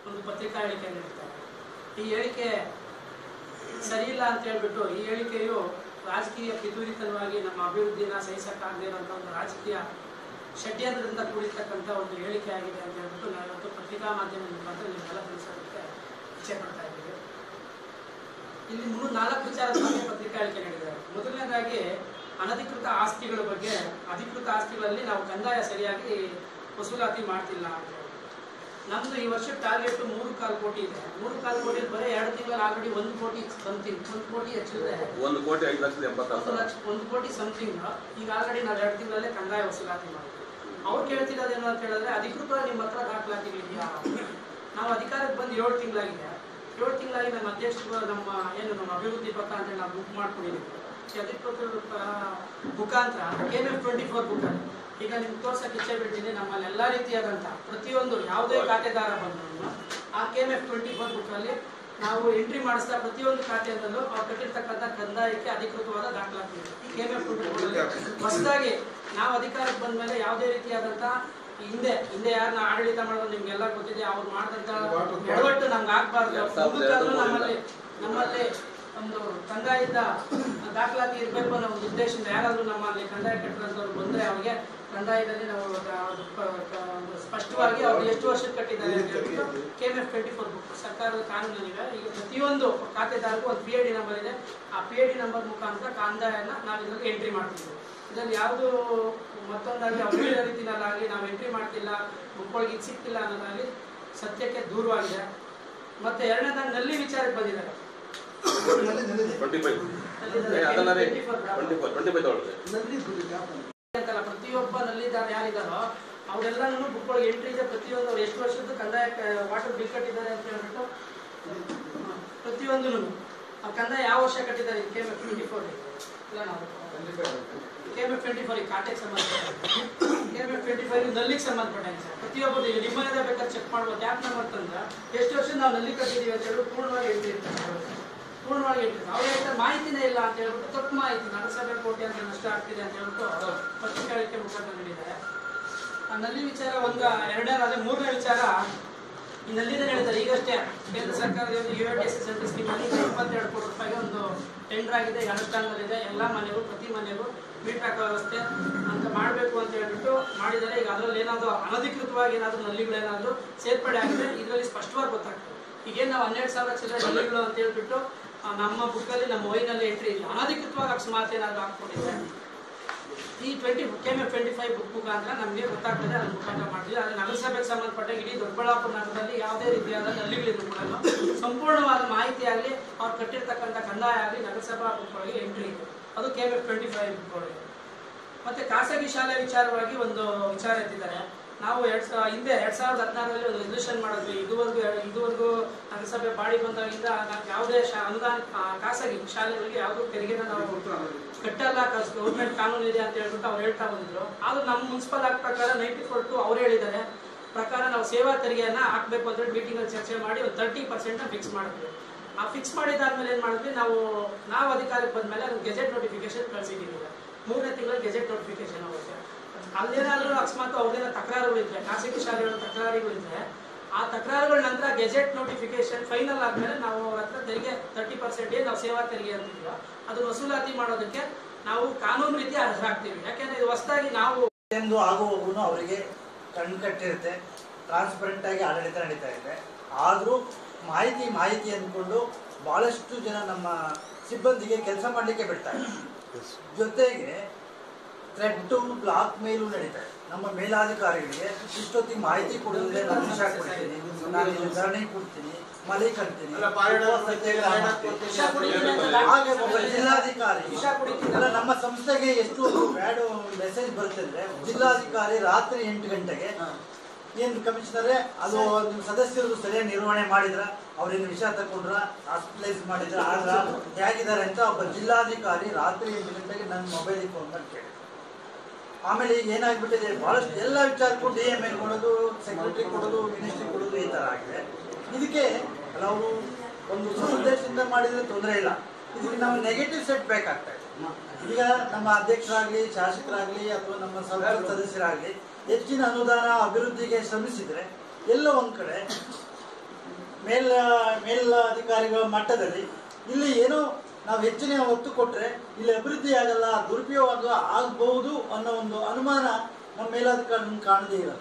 ಒಂದು ಪತ್ರಿಕಾ ಹೇಳಿಕೆ ನೀಡ್ತಾರೆ ಈ ಹೇಳಿಕೆ ಸರಿ ಇಲ್ಲ ಅಂತ ಹೇಳ್ಬಿಟ್ಟು ಈ ಹೇಳಿಕೆಯು ರಾಜಕೀಯ ಪಿತೂರಿತನವಾಗಿ ನಮ್ಮ ಅಭಿವೃದ್ಧಿನ ಸಹಿಸಕ್ಕಾಗದೇ ಇರೋಂಥ ಒಂದು ರಾಜಕೀಯ ಷಡ್ಯಂತ್ರದಿಂದ ಕೂಡಿರ್ತಕ್ಕಂಥ ಒಂದು ಹೇಳಿಕೆ ಆಗಿದೆ ಅಂತ ಹೇಳ್ಬಿಟ್ಟು ನಾವಿವತ್ತು ಪತ್ರಿಕಾ ಮಾಧ್ಯಮದ ಮುಖಾಂತರ ನಿಮ್ಗೆಲ್ಲ ತಿಳಿಸೋದಕ್ಕೆ ಇಚ್ಛೆ ಪಡ್ತಾ ಇದ್ದೀವಿ ಇಲ್ಲಿ ಮೂರು ನಾಲ್ಕು ವಿಚಾರದ ಬಗ್ಗೆ ಪತ್ರಿಕಾ ಹೇಳಿಕೆ ನೀಡಿದ್ದಾರೆ ಮೊದಲನೇದಾಗಿ ಅನಧಿಕೃತ ಆಸ್ತಿಗಳ ಬಗ್ಗೆ ಅಧಿಕೃತ ಆಸ್ತಿಗಳಲ್ಲಿ ನಾವು ಕಂದಾಯ ಸರಿಯಾಗಿ ವಸೂಲಾತಿ ಮಾಡ್ತಿಲ್ಲ ಅಂತ ಹೇಳಿ ನಮ್ದು ಈ ವರ್ಷ ಟಾರ್ಗೆಟ್ ಮೂರು ಕಾಲು ಕೋಟಿ ಇದೆ ಮೂರು ಕಾಲು ಕೋಟಿ ಬರೀ ಎರಡು ತಿಂಗಳಲ್ಲಿ ಆಲ್ರೆಡಿ ಒಂದು ಕೋಟಿ ಸಮಥಿಂಗ್ ಒಂದು ಕೋಟಿ ಹೆಚ್ಚಿದೆ ಒಂದು ಕೋಟಿ ಐದು ಲಕ್ಷದ ಎಂಬತ್ತಾರು ಒಂದು ಸಾವಿರ ಲಕ್ಷ ಒಂದು ಕೋಟಿ ಸಮಥಿಂಗ್ ಈಗ ಆಲ್ರೆಡಿ ನಾವು ಎರಡು ತಿಂಗಳಲ್ಲೇ ಕಂದಾಯ ವಸೂಲಾತಿ ಮಾಡಿದ್ವಿ ಅವ್ರು ಕೇಳ್ತಿರೋದೇನು ಅಂತ ಹೇಳಿದ್ರೆ ಅಧಿಕೃತವಾಗಿ ನಿಮ್ಮ ಹತ್ರ ದಾಖಲಾತಿಗಳಿದೆಯಾ ನಾವು ಅಧಿಕಾರಕ್ಕೆ ಬಂದು ಏಳು ತಿಂಗಳಾಗಿದೆ ಏಳು ತಿಂಗಳಾಗಿ ನಮ್ಮ ಅಧ್ಯಕ್ಷರು ನಮ್ಮ ಏನು ನಮ್ಮ ಅಭಿವೃದ್ಧಿ ಪತ್ರ ಅಂತ ನಾವು ಬುಕ್ ಮಾಡ್ಕೊಂಡಿದ್ದೀವಿ ಈ ಅಧಿಕೃತ ಮುಖಾಂತರ K M F twenty four book ಅಲ್ಲಿ ಈಗ ನಿಮ್ಗೆ ತೋರ್ಸಕ್ಕೆ ಇಚ್ಛೆ ಬಿಡ್ತೀನಿ ನಮ್ಮಲ್ಲಿ ಎಲ್ಲ ರೀತಿಯಾದಂಥ ಪ್ರತಿಯೊಂದು ಯಾವುದೇ ಖಾತೆದಾರ ಬಂದ್ರು ಆ K M F twenty four ಬುಕ್ಕಲ್ಲಿ ನಾವು ಎಂಟ್ರಿ ಮಾಡಿಸಿದ ಪ್ರತಿಯೊಂದು ಖಾತೆಯಲ್ಲೂ ಅವ್ರು ಕಟ್ಟಿರ್ತಕ್ಕಂಥ ಕಂದಾಯಕ್ಕೆ ಅಧಿಕೃತವಾದ ದಾಖಲಾತಿ ಇದೆ ಈ K M F twenty four ಹೊಸದಾಗಿ ನಾವು ಅಧಿಕಾರಕ್ಕೆ ಬಂದ ಮೇಲೆ ಯಾವುದೇ ರೀತಿಯಾದಂಥ ಹಿಂದೆ ಹಿಂದೆ ಯಾರನ್ನ ಆಡಳಿತ ಮಾಡೋದು ನಿಮ್ಗೆಲ್ಲ ಗೊತ್ತಿದೆ ಅವ್ರು ಮಾಡಿದಂಥ ಎಡವಟ್ಟು ನಮ್ಗೆ ಆಗ್ಬಾರ್ದು ಮುಂದಕ್ಕಾದ್ರೂ ನಮ್ಮಲ್ಲಿ ನಮ್ಮಲ್ಲಿ ಒಂದು ಕಂದಾಯದ ದಾಖಲಾತಿ ಇರಬೇಕು ಅನ್ನೋ ಒಂದು ಉದ್ದೇಶದಿಂದ ಯಾರಾದರೂ ನಮ್ಮಲ್ಲಿ ಕಂದಾಯ ಕಟ್ಟಿರೋಂಥವ್ರು ಬಂದರೆ ಅವ್ರಿಗೆ ಕಂದಾಯದಲ್ಲಿ ನಾವು ಅದು ಪ- ಕ- ಒಂದು ಸ್ಪಷ್ಟವಾಗಿ ಅವ್ರು ಎಷ್ಟು ವರ್ಷಕ್ಕೆ ಕಟ್ಟಿದ್ದಾರೆ ಅಂತ ಹೇಳ್ಬಿಟ್ಟು K M F twenty four book ಸರ್ಕಾರದ ಕಾನೂನಿದೆ ಈಗ ಪ್ರತಿಯೊಂದು ಖಾತೆದಾರಗೂ ಒಂದು ಪಿ ಎ ಡಿ ನಂಬರ್ ಇದೆ ಆ ಪಿ ಎ ಡಿ ನಂಬರ್ ಮುಖಾಂತರ ಕಂದಾಯನ ನಾವು ಇದರಲ್ಲಿ ಎಂಟ್ರಿ ಮಾಡ್ತಿದ್ದೀವಿ ಇದರಲ್ಲಿ ಯಾವುದು ಮತ್ತೊಂದಾಗಿ ಅಭಿವೃದ್ಧಿ ರೀತಿಯಲ್ಲಾಗಲಿ ನಾವು ಎಂಟ್ರಿ ಮಾಡ್ತಿಲ್ಲ ಬುಕ್ಕೊಳಗೆ ಇದು ಸಿಗ್ತಿಲ್ಲ ಅನ್ನೋದಾಗಲಿ ಸತ್ಯಕ್ಕೆ ದೂರವಾಗಿದೆ ಮತ್ತೆ ಎರಡನೇದಾಗಿ ನಲ್ಲಿ ವಿಚಾರಕ್ಕೆ ಬಂದಿದ್ದಾರೆ ಟ್ವೆಂಟಿ ಫೈವ್ ಅದನ್ನ ಟ್ವೆಂಟಿ ಫೋರ್ ಟ್ವೆಂಟಿ ಫೈವ್ ತಗೊಳ್ಳಿ ಅಂತಲ್ಲ ಪ್ರತಿಯೊಬ್ಬ ನಲ್ಲಿದ್ದಾರೆ ಯಾರಿದ್ದಾರೋ ಅವರೆಲ್ಲನೂ ಬುಕ್ ಒಳಗೆ ಎಂಟ್ರಿ ಇದೆ ಪ್ರತಿಯೊಂದು ಅವ್ರು ಎಷ್ಟು ವರ್ಷದ ಕಂದಾಯ ವಾಟರ್ ಬಿಲ್ ಕಟ್ಟಿದ್ದಾರೆ ಅಂತ ಹೇಳ್ಬಿಟ್ಟು ಹ್ಮ್. ಪ್ರತಿಯೊಂದು ಆ ಕಂದಾಯ ಯಾವ ವರ್ಷ ಕಟ್ಟಿದ್ದಾರೆ K M F twenty four ಇಲ್ಲ ನಾವು K M F twenty four ಖಾತೆಗೆ ಸಂಬಂಧಪಟ್ಟ K M F twenty five ನಲ್ಲಿಗೆ ಸಂಬಂಧಪಟ್ಟಂಗೆ ಸರ್ ಪ್ರತಿಯೊಬ್ಬರು ಈಗ ನಿಮ್ಮನೇದೇ ಬೇಕಾದ್ರೆ ಚೆಕ್ ಮಾಡ್ಬೋದು ಯಾಕೆ ನಂಬರ್ ತಂದ್ರೆ ಎಷ್ಟು ವರ್ಷ ನಾವು ನಲ್ಲಿ ಕಟ್ಟಿದ್ದೀವಿ ಅಂತ ಹೇಳಿ ಪೂರ್ಣವಾಗಿ ಎಂಟ್ರಿ ಇರ್ತಾರೆ ಪೂರ್ಣವಾಗಿ ಇಟ್ಟಿದ್ರು ಅವ್ರು ಹೇಳ್ತಾರೆ ಮಾಹಿತಿನೇ ಇಲ್ಲ ಅಂತ ಹೇಳ್ಬಿಟ್ಟು ತಪ್ಪು ಮಾಹಿತಿ ನಗರಸಭೆ ಕೋಟಿ ಅಂತ ನಷ್ಟ ಆಗ್ತಿದೆ ಅಂತ ಹೇಳ್ಬಿಟ್ಟು ಪತ್ರಿಕಾಳಿಕೆ ಮುಖಾಂತರ ನೀಡಿದ್ದಾರೆ ಆ ನಲ್ಲಿ ವಿಚಾರ ಒಂದು ಎರಡನೇದಾದ್ರೆ ಮೂರನೇ ವಿಚಾರ ಈ ನಲ್ಲಿನೇ ಹೇಳಿದ್ದಾರೆ ಈಗಷ್ಟೇ ಕೇಂದ್ರ ಸರ್ಕಾರದ ಒಂದು U S S L scheme ಅಲ್ಲಿ ಇಪ್ಪತ್ತೆರಡು ಕೋಟಿ ರೂಪಾಯಿಗೆ ಒಂದು ಟೆಂಡರ್ ಆಗಿದೆ ಈಗ ಅನುಷ್ಠಾನದಲ್ಲಿದೆ ಎಲ್ಲ ಮನೆಗೂ ಪ್ರತಿ ಮನೆಗೂ ಮೀಟರ್ ಹಾಕೋ ವ್ಯವಸ್ಥೆ ಅಂತ ಮಾಡಬೇಕು ಅಂತ ಹೇಳ್ಬಿಟ್ಟು ಮಾಡಿದ್ದಾರೆ ಈಗ ಅದರಲ್ಲಿ ಏನಾದರೂ ಅನಧಿಕೃತವಾಗಿ ಏನಾದರೂ ನಲ್ಲಿಗಳೇನಾದರೂ ಸೇರ್ಪಡೆ ಆಗಿದೆ ಇದರಲ್ಲಿ ಸ್ಪಷ್ಟವಾಗಿ ಗೊತ್ತಾಗ್ತದೆ ಈಗೇನು ನಾವು ಹನ್ನೆರಡು ಸಾವಿರ ಚಿಲ್ಲರೆ ನಲ್ಲಿಗಳು ಅಂತ ಹೇಳ್ಬಿಟ್ಟು ಆ, ನಮ್ಮ ಬುಕ್ಕಲ್ಲಿ ನಮ್ಮ ವೈನಲ್ಲಿ ಎಂಟ್ರಿ ಇಲ್ಲ ಅನಧಿಕೃತವಾಗಿ ಅಕಸ್ಮಾತ್ ಏನಾದರೂ ಹಾಕ್ಕೊಂಡಿದ್ರೆ ಈ twenty K M F twenty five book ಮುಖಾಂತರ ನಮಗೆ ಗೊತ್ತಾಗ್ತದೆ ಅದ್ರ ಮುಖಾಂತರ ಮಾಡ್ತೀವಿ ಅದು ನಗರಸಭೆಗೆ ಸಂಬಂಧಪಟ್ಟ ಇಡೀ ದೊಡ್ಡಬಳ್ಳಾಪುರ ನಗರದಲ್ಲಿ ಯಾವುದೇ ರೀತಿಯಾದ ನಲ್ಲಿಗಳಿದ್ರು ಕೂಡ ಸಂಪೂರ್ಣವಾದ ಮಾಹಿತಿ ಆಗಲಿ ಅವ್ರು ಕಟ್ಟಿರ್ತಕ್ಕಂಥ ಕಂದಾಯ ಆಗಲಿ ನಗರಸಭಾ ಬುಕ್ ಒಳಗೆ ಎಂಟ್ರಿ ಇದೆ ಅದು K M F twenty five book ಒಳಗೆ ಮತ್ತೆ ಖಾಸಗಿ ಶಾಲೆ ವಿಚಾರವಾಗಿ ಒಂದು ವಿಚಾರ ಎತ್ತಿದ್ದಾರೆ ನಾವು ಎರಡ್ ಸಾವಿರ ಹಿಂದೆ ಎರಡ್ ಸಾವಿರದ ಹದಿನಾರರಲ್ಲಿ ಒಂದು ರೆಸಲ್ಯೂಷನ್ ಮಾಡಿದ್ವಿ ಇದುವರೆಗೂ ಇದುವರೆಗೂ ನಗರಸಭೆ ಬಾಡಿ ಬಂದಾಗಿಂದ ನಾವು ಯಾವುದೇ ಶಾ ಅನುದಾನ ಆ, ಖಾಸಗಿ ಶಾಲೆಗಳಿಗೆ ಯಾವುದೂ ತೆರಿಗೆನ ನಾವು ಕಟ್ಟಲ್ಲ ಗೌರ್ಮೆಂಟ್ ಕಾನೂನು ಇದೆ ಅಂತ ಹೇಳ್ಬಿಟ್ಟು ಅವ್ರು ಹೇಳ್ತಾ ಬಂದಿದ್ರು ಆದ್ರೂ ನಮ್ಮ ಮುನ್ಸಿಪಲ್ ಆಕ್ಟ್ ಪ್ರಕಾರ ನೈಂಟಿ ಫೋರ್ ಟು ಅವ್ರು ಹೇಳಿದ್ದಾರೆ ಪ್ರಕಾರ ನಾವು ಸೇವಾ ತೆರಿಗೆಯನ್ನ ಹಾಕ್ಬೇಕು ಅಂತ ಹೇಳಿ ಮೀಟಿಂಗ್ ಅಲ್ಲಿ ಚರ್ಚೆ ಮಾಡಿ ಒಂದು ತರ್ಟಿ ಪರ್ಸೆಂಟ್ ಫಿಕ್ಸ್ ಮಾಡಿದ್ವಿ ಆ ಫಿಕ್ಸ್ ಮಾಡಿದಾದ್ಮೇಲೆ ಏನ್ ಮಾಡಿದ್ವಿ ನಾವು ನಾವು ಅಧಿಕಾರಕ್ಕೆ ಬಂದ್ಮೇಲೆ ಅದು ಗೆಜೆಟ್ ನೋಟಿಫಿಕೇಶನ್ ಕಳ್ಸಿದ್ದೀವಿ ಮೂರನೇ ತಿಂಗಳು ಗೆಜೆಟ್ ನೋಟಿಫಿಕೇಶನ್ ಆಗುತ್ತೆ ಅಲ್ಲೇನಾದ್ರೂ ಅಕಸ್ಮಾತ್ ಅವ್ರದ್ದೇನೋ ತಕರಾರುಗಳಿದ್ರೆ ಖಾಸಗಿ ಶಾಲೆಗಳ ತಕರಾರುಗಳಿದ್ರೆ ಆ ತಕರಾರುಗಳ ನಂತರ ಗೆಜೆಟ್ ನೋಟಿಫಿಕೇಶನ್ ಫೈನಲ್ ಆದ್ಮೇಲೆ ನಾವು ಅವ್ರ ಹತ್ರ ತೆರಿಗೆ ತರ್ಟಿ ಪರ್ಸೆಂಟ್ ಏನು ನಾವು ಸೇವಾ ತೆರಿಗೆ ಅಂತಿದ್ವೋ ಅದು ವಸೂಲಾತಿ ಮಾಡೋದಕ್ಕೆ ನಾವು ಕಾನೂನು ರೀತಿ ಅರ್ಹರಾಗ್ತೀವಿ ಯಾಕೆಂದ್ರೆ ಇದು ಹೊಸದಾಗಿ ನಾವು ಎಂದು ಆಗುವವನು ಅವರಿಗೆ ಕಣ್ಣು ಕಟ್ಟಿರುತ್ತೆ ಟ್ರಾನ್ಸ್ಪರೆಂಟ್ ಆಗಿ ಆಡಳಿತ ನಡೀತಾ ಇದೆ ಆದರೂ ಮಾಹಿತಿ ಮಾಹಿತಿ ಅಂದ್ಕೊಂಡು ಬಹಳಷ್ಟು ಜನ ನಮ್ಮ ಸಿಬ್ಬಂದಿಗೆ ಕೆಲಸ ಮಾಡಲಿಕ್ಕೆ ಬಿಡ್ತಾರೆ ಜೊತೆಗೆ ಥ್ರೆಟ್ಟು ಬ್ಲಾಕ್ ಮೇಲೂ ನಡೀತಾ ಇದೆ ನಮ್ಮ ಮೇಲಾಧಿಕಾರಿಗಳಿಗೆ ಇಷ್ಟೊತ್ತಿಗೆ ಮಾಹಿತಿ ಕೊಡೋದ್ರೆ ನಾನು ವಿಷ ಕೊಡ್ತೀನಿ ನಾನು ಇಲ್ಲಿ ಧರಣಿ ಕೊಡ್ತೀನಿ ಮಲೆ ಕಟ್ತೀನಿ ಅಲ್ಲ, ಪಾರಾಯಣ ಉಪವಾಸ ಸತ್ಯಾಗ್ರಹ ಮಾಡ್ತೀನಿ. ವಿಷ ಕುಡಿತೀನಿ ಅಂತ ಹಾಗೆ ಒಬ್ಬ ಜಿಲ್ಲಾಧಿಕಾರಿ ವಿಷ ಕುಡಿತೀನಿ ಅಲ್ಲ ನಮ್ಮ ಸಂಸ್ಥೆಗೆ ಎಷ್ಟು ಬ್ಯಾಡ್ ಮೆಸೇಜ್ ಬರುತ್ತೆ ಅಂದ್ರೆ ಜಿಲ್ಲಾಧಿಕಾರಿ ರಾತ್ರಿ ಎಂಟು ಗಂಟೆಗೆ ಏನ್ ಕಮಿಷನರೇ ಅದು ನಿಮ್ಮ ಸದಸ್ಯರು ಸರಿಯಾಗಿ ನಿರ್ವಹಣೆ ಮಾಡಿದ್ರ ಅವ್ರೇನು ವಿಷ ತಗೊಂಡ್ರ ಹಾಸ್ಪಿಟಲೈಸ್ ಮಾಡಿದ್ರ ಆದ್ರ ಹೇಗಿದ್ದಾರೆ ಅಂತ ಒಬ್ಬ ಜಿಲ್ಲಾಧಿಕಾರಿ ರಾತ್ರಿ ಎಂಟು ಗಂಟೆಗೆ ನನ್ನ ಮೊಬೈಲಿಗೆ ಫೋನ್ ಮಾಡಿ ಕೇಳಿ ಆಮೇಲೆ ಈಗ ಏನಾಗ್ಬಿಟ್ಟಿದೆ ಬಹಳಷ್ಟು ಎಲ್ಲ ವಿಚಾರಕ್ಕೂ ಡಿ ಎಮ್ ಎಲ್ ಕೊಡೋದು ಸೆಕ್ರೆಟರಿ ಕೊಡೋದು ಮಿನಿಸ್ಟ್ರಿ ಕೊಡೋದು ಈ ತರ ಆಗಿದೆ ಇದಕ್ಕೆ ನಾವು ಒಂದು ಉದ್ದೇಶದಿಂದ ಮಾಡಿದ್ರೆ ತೊಂದರೆ ಇಲ್ಲ ಇದಕ್ಕೆ ನಾವು ನೆಗೆಟಿವ್ ಸೆಟ್ ಬೇಕಾಗ್ತಾ ಇದೆ ಈಗ ನಮ್ಮ ಅಧ್ಯಕ್ಷರಾಗ್ಲಿ ಶಾಸಕರಾಗ್ಲಿ ಅಥವಾ ನಮ್ಮ ಸಂಸತ್ ಸದಸ್ಯರಾಗ್ಲಿ ಹೆಚ್ಚಿನ ಅನುದಾನ ಅಭಿವೃದ್ಧಿಗೆ ಶ್ರಮಿಸಿದ್ರೆ ಎಲ್ಲೋ ಒಂದ್ ಕಡೆ ಮೇಲ್ ಮೇಲಧಿಕಾರಿಗಳ ಮಟ್ಟದಲ್ಲಿ ಇಲ್ಲಿ ಏನೋ ನಾವು ಹೆಚ್ಚಿನ ಒತ್ತು ಕೊಟ್ಟರೆ ಇಲ್ಲಿ ಅಭಿವೃದ್ಧಿ ಆಗಲ್ಲ ದುರುಪಯೋಗ ಆಗಬಹುದು ಅನ್ನೋ ಒಂದು ಅನುಮಾನ ನಮ್ಮ ಮೇಲಧಿಕಾರಿ ಕಾಣದೇ ಇರಲ್ಲ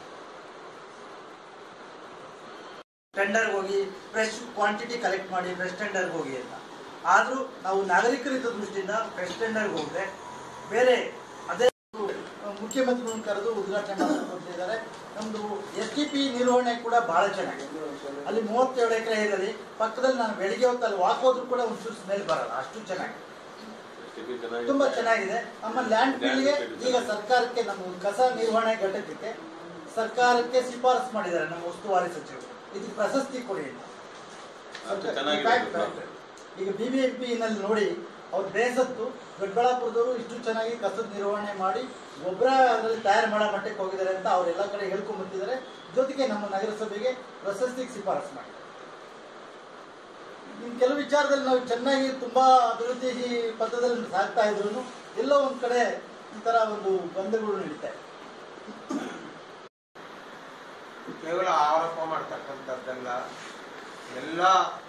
ಟೆಂಡರ್ಗೆ ಹೋಗಿ ಫ್ರೆಶ್ ಕ್ವಾಂಟಿಟಿ ಕಲೆಕ್ಟ್ ಮಾಡಿ ಫ್ರೆಶ್ ಟೆಂಡರ್ಗೆ ಹೋಗಿ ಅಂತ ಆದರೂ ನಾವು ನಾಗರಿಕರಿದ್ದ ದೃಷ್ಟಿಯಿಂದ ಫ್ರೆಶ್ ಟೆಂಡರ್ಗೆ ಹೋದರೆ ಬೇರೆ ಅದೇ ಮುಖ್ಯಮಂತ್ರಿಗಳನ್ನು ಕರೆದು ಉದ್ಘಾಟನೆ ಮಾಡ್ತಿದ್ದಾರೆ ನಮ್ಮದು ಎಸ್ ಟಿ ಪಿ ನಿರ್ವಹಣೆ ಕೂಡ ಭಾಳ ಚೆನ್ನಾಗಿದೆ ಅಲ್ಲಿ ಮೂವತ್ತೇಳು ಎಕರೆ ಇರಲಿ ಪಕ್ಕದಲ್ಲಿ ನಾನು ಬೆಳಿಗ್ಗೆ ಹೊತ್ತು ಅಲ್ಲಿ ವಾಕ್ ಹೋದ್ರೂ ಕೂಡ ಒಂಚೂರು ಸ್ಮೆಲ್ ಬರಲ್ಲ ಅಷ್ಟು ಚೆನ್ನಾಗಿದೆ ತುಂಬಾ ಚೆನ್ನಾಗಿದೆ ನಮ್ಮ ಲ್ಯಾಂಡ್ ಫೀಲ್ಡ್ಗೆ ಈಗ ಸರ್ಕಾರಕ್ಕೆ ನಮ್ಮ ಕಸ ನಿರ್ವಹಣೆ ಘಟಕಕ್ಕೆ ಸರ್ಕಾರಕ್ಕೆ ಶಿಫಾರಸು ಮಾಡಿದ್ದಾರೆ ನಮ್ಮ ಉಸ್ತುವಾರಿ ಸಚಿವರು ಇದಕ್ಕೆ ಪ್ರಶಸ್ತಿ ಕೊಡಿ ಅಂತ. ಅಷ್ಟು ಚೆನ್ನಾಗಿದೆ Fact, fact. ಈಗ ಬಿ ಬಿ ಎಂ ಪಿನಲ್ಲಿ ನೋಡಿ ಅವ್ರು ಬೇಸತ್ತು ದೊಡ್ಡಬಳ್ಳಾಪುರದವರು ಇಷ್ಟು ಚೆನ್ನಾಗಿ ಕಸದ ನಿರ್ವಹಣೆ ಮಾಡಿ ಗೊಬ್ಬರ ಅದರಲ್ಲಿ ತಯಾರು ಮಾಡೋ ಮಟ್ಟಕ್ಕೆ ಹೋಗಿದ್ದಾರೆ ಅಂತ ಅವರೆಲ್ಲ ಕಡೆ ಹೇಳ್ಕೊಂಡ್ ಬಂದಿದ್ದಾರೆ ಜೊತೆಗೆ ನಮ್ಮ ನಗರಸಭೆಗೆ ಪ್ರಶಸ್ತಿಗೆ ಶಿಫಾರಸು ಮಾಡಿದ್ದಾರೆ ಇನ್ನು ಕೆಲವು ವಿಚಾರದಲ್ಲಿ ನಾವು ಚೆನ್ನಾಗಿ ತುಂಬಾ ಅಭಿವೃದ್ಧಿ ಪಥದಲ್ಲಿ ಸಾಗ್ತಾ ಇದ್ರು ಎಲ್ಲೋ ಒಂದ್ ಕಡೆ ಈ ತರ ಒಂದು ಗೊಂದಲಗಳು ನಡೀತಾ ಇದೆ ಕೇವಲ ಆರೋಪ ಮಾಡ್ತಕ್ಕಂಥದ್ದಲ್ಲ ಎಲ್ಲ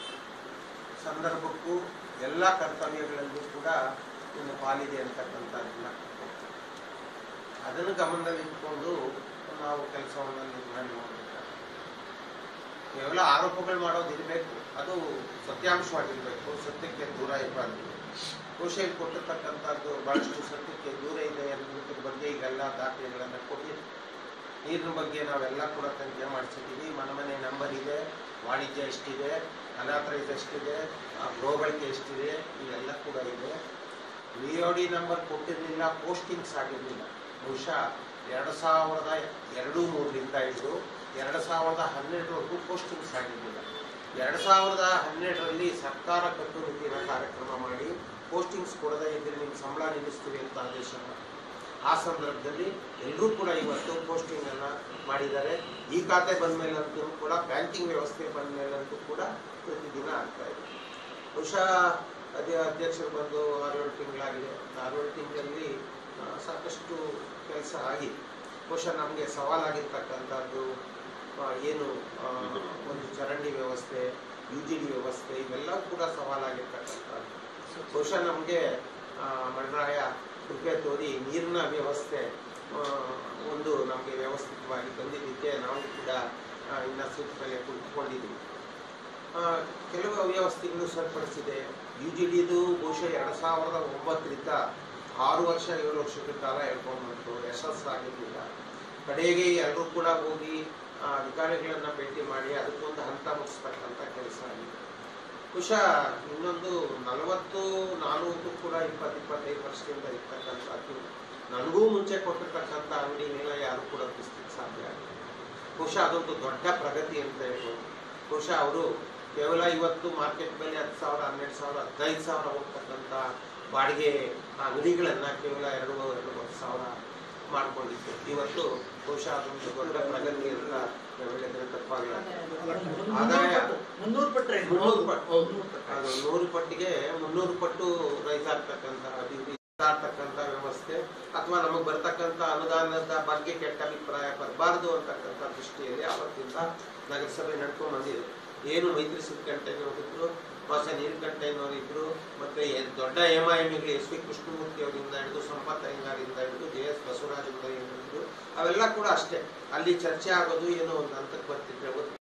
ಸಂದರ್ಭಕ್ಕೂ ಎಲ್ಲ ಕರ್ತವ್ಯಗಳಲ್ಲೂ ಕೂಡ ಒಂದು ಪಾಲಿದೆ ಅಂತಕ್ಕಂಥದ್ದನ್ನ ಅದನ್ನು ಗಮನದಲ್ಲಿಟ್ಕೊಂಡು ನಾವು ಕೆಲಸವನ್ನು ನಿರ್ವಹಣೆ ಮಾಡಬೇಕು ಕೇವಲ ಆರೋಪಗಳು ಮಾಡೋದು ಇರಬೇಕು ಅದು ಸತ್ಯಾಂಶವಾಗಿರಬೇಕು ಸತ್ಯಕ್ಕೆ ದೂರ ಇರಬಾರ್ದು ಕೋಶೆಯಲ್ಲಿ ಕೊಟ್ಟಿರ್ತಕ್ಕಂಥದ್ದು ಬಹಳಷ್ಟು ಸತ್ಯಕ್ಕೆ ದೂರ ಇದೆ ಅನ್ನೋದ್ರ ಬಗ್ಗೆ ಈಗೆಲ್ಲ ದಾಖಲೆಗಳನ್ನು ಕೊಟ್ಟಿದೆ ನೀರಿನ ಬಗ್ಗೆ ನಾವೆಲ್ಲ ಕೂಡ ತನಿಖೆ ಮಾಡಿಸಿದ್ದೀವಿ ಮನೆ ಮನೆ ನಂಬರ್ ಇದೆ ವಾಣಿಜ್ಯ ಎಷ್ಟಿದೆ ಅನಾಥರೈಸ್ ಎಷ್ಟಿದೆ ಗೃಹಬಳಕೆ ಎಷ್ಟಿದೆ ಇವೆಲ್ಲ ಕೂಡ ಇದೆ ವಿ ಒ ಡಿ ನಂಬರ್ ಕೊಟ್ಟಿರಲಿಲ್ಲ ಪೋಸ್ಟಿಂಗ್ಸ್ ಆಗಿರಲಿಲ್ಲ ಬಹುಶಃ ಎರಡು ಸಾವಿರದ ಎರಡು ಮೂರರಿಂದ ಹಿಡಿದು ಎರಡು ಸಾವಿರದ ಹನ್ನೆರಡರವರೆಗೂ ಪೋಸ್ಟಿಂಗ್ಸ್ ಆಗಿರಲಿಲ್ಲ ಎರಡು ಸಾವಿರದ ಹನ್ನೆರಡರಲ್ಲಿ ಸರ್ಕಾರ ಕಟ್ಟುನಿಟ್ಟಿನ ಕಾರ್ಯಕ್ರಮ ಮಾಡಿ ಪೋಸ್ಟಿಂಗ್ಸ್ ಕೊಡದೇ ಇದ್ರೆ ನಿಮ್ಗೆ ಸಂಬಳ ನಿಲ್ಲಿಸ್ತೀವಿ ಅಂತ ಆದೇಶ ಮಾಡಿ ಆ ಸಂದರ್ಭದಲ್ಲಿ ಎಲ್ಲರೂ ಕೂಡ ಇವತ್ತು ಪೋಸ್ಟಿಂಗ್ ಅನ್ನ ಮಾಡಿದ್ದಾರೆ ಈ ಖಾತೆ ಬಂದ ಮೇಲಂತೂ ಕೂಡ ಬ್ಯಾಂಕಿಂಗ್ ವ್ಯವಸ್ಥೆ ಬಂದ ಮೇಲಂತೂ ಕೂಡ ಪ್ರತಿದಿನ ಆಗ್ತಾ ಇದೆ ಬಹುಶಃ ಅದೇ ಅಧ್ಯಕ್ಷರು ಬಂದು ಆರೇಳು ತಿಂಗಳಾಗಿದೆ ಆರೇಳು ತಿಂಗಳಲ್ಲಿ ಆ, ಸಾಕಷ್ಟು ಕೆಲಸ ಆಗಿದೆ ಬಹುಶಃ ನಮಗೆ ಸವಾಲಾಗಿರ್ತಕ್ಕಂಥದ್ದು ಆ, ಏನು ಆ, ಒಂದು ಚರಂಡಿ ವ್ಯವಸ್ಥೆ ಯು ಜಿ ಡಿ ವ್ಯವಸ್ಥೆ ಇವೆಲ್ಲ ಕೂಡ ಸವಾಲಾಗಿರ್ತಕ್ಕಂಥದ್ದು ಬಹುಶಃ ನಮಗೆ ಮಣ್ಣರಾಯ ಕೃಪೆ ತೋರಿ ನೀರಿನ ವ್ಯವಸ್ಥೆ ಆ, ಒಂದು ನಮಗೆ ವ್ಯವಸ್ಥಿತವಾಗಿ ತಂದಿದ್ದಕ್ಕೆ ನಾವು ಕೂಡ ಆ, ಇನ್ನ ಸೂತ್ರದಲ್ಲಿ ಕುಳಿತುಕೊಂಡಿದ್ದೀವಿ ಆ, ಕೆಲವು ಅವ್ಯವಸ್ಥೆಗಳು ಸರಿಪಡಿಸಿದೆ ಯು ಜಿ ಡಿದು ಬಹುಶಃ ಎರಡು ಸಾವಿರದ ಒಂಬತ್ತರಿಂದ ಆರು ವರ್ಷ ಏಳು ವರ್ಷದ ಕಾಲ ಹೇಳ್ಕೊಂಡು ಬಂತು ಯಶಸ್ಸಾಗಿರಲಿಲ್ಲ ಕಡೆಗೆ ಎಲ್ಲರೂ ಕೂಡ ಹೋಗಿ ಆ, ಅಧಿಕಾರಿಗಳನ್ನ ಭೇಟಿ ಮಾಡಿ ಅದಕ್ಕೊಂದು ಹಂತ ಮುಗಿಸ್ತಕ್ಕಂಥ ಕೆಲಸ ಆಗಿದೆ ಬಹುಶಃ ಇನ್ನೊಂದು ನಲವತ್ತು ನಾನೂರು ಕೂಡ ಇಪ್ಪತ್ತು ಇಪ್ಪತ್ತೈದು ವರ್ಷದಿಂದ ಇರ್ತಕ್ಕಂಥದ್ದು ನನಗೂ ಮುಂಚೆ ಕೊಟ್ಟಿರ್ತಕ್ಕಂಥ ಅಂಗಡಿ ಮೇಲೆ ಯಾರು ಕೂಡ ಬಿಸ್ಲಿಕ್ಕೆ ಸಾಧ್ಯ ಆಗಿಲ್ಲ ಬಹುಶಃ ಅದೊಂದು ದೊಡ್ಡ ಪ್ರಗತಿ ಅಂತ ಹೇಳ್ಬೋದು ಬಹುಶಃ ಅವರು ಕೇವಲ ಇವತ್ತು ಮಾರ್ಕೆಟ್ ಬೆಲೆ ಹತ್ತು ಸಾವಿರ ಹನ್ನೆರಡು ಸಾವಿರ ಹದಿನೈದು ಸಾವಿರ ಹೋಗ್ತಕ್ಕಂಥ ಬಾಡಿಗೆ ಅಂಗಡಿಗಳನ್ನ ಕೇವಲ ಎರಡು ಎರಡೂವರೆ ಸಾವಿರ ಮಾಡ್ಕೊಂಡಿತ್ತು ಇವತ್ತು ಬಹುಶಃ ಅದೊಂದು ದೊಡ್ಡ ಪ್ರಗತಿ ಅಂತ ನಾವು ಹೇಳಿದ್ರೆ ತಪ್ಪಾಗಲ್ಲ ಆದಾಯ ಮುನ್ನೂರು ಪಟ್ರೆ ಮುನ್ನೂರು ಪಟ್ಟು ಅದು ನೂರು ಪಟ್ಟಿಗೆ ಮುನ್ನೂರು ಪಟ್ಟು ರೈಸ್ ಆಗ್ತಕ್ಕಂಥ ಅಭಿವೃದ್ಧಿ ಆಗ್ತಕ್ಕಂಥ ವ್ಯವಸ್ಥೆ ಅಥವಾ ನಮಗೆ ಬರ್ತಕ್ಕಂಥ ಅನುದಾನದ ಬಗ್ಗೆ ಕೆಟ್ಟ ಅಭಿಪ್ರಾಯ ಬರಬಾರ್ದು ಅಂತಕ್ಕಂಥ ದೃಷ್ಟಿಯಲ್ಲಿ ಆವತ್ತಿಂದ ನಗರಸಭೆ ನಡ್ಕೊಂಡು ಬಂದಿದೆ ಏನು ಮೈತ್ರಿ ಸಿದ್ಧಗಂಟೆನವರು ಇದ್ರು ಹೊಸ ನೀಲಕಂಠಯ್ಯನವರು ಇದ್ರು ಮತ್ತೆ ಎ- ದೊಡ್ಡ ಎಮ್ ಐ ಎಮ್ಗಳು ಎಸ್ ವಿ ಕೃಷ್ಣಮೂರ್ತಿ ಅವರಿಂದ ಹಿಡಿದು ಸಂಪತ್ ಅಯ್ಯಂಗಾರಿಂದ ಹಿಡಿದು ಜೆ ಎಸ್ ಬಸವರಾಜರಿಂದ ಹಿಡಿದು ಅವೆಲ್ಲ ಕೂಡ ಅಷ್ಟೇ ಅಲ್ಲಿ ಚರ್ಚೆ ಆಗೋದು ಏನೋ ಒಂದು ಹಂತಕ್ಕೆ ಬರ್ತಿದ್ರೆ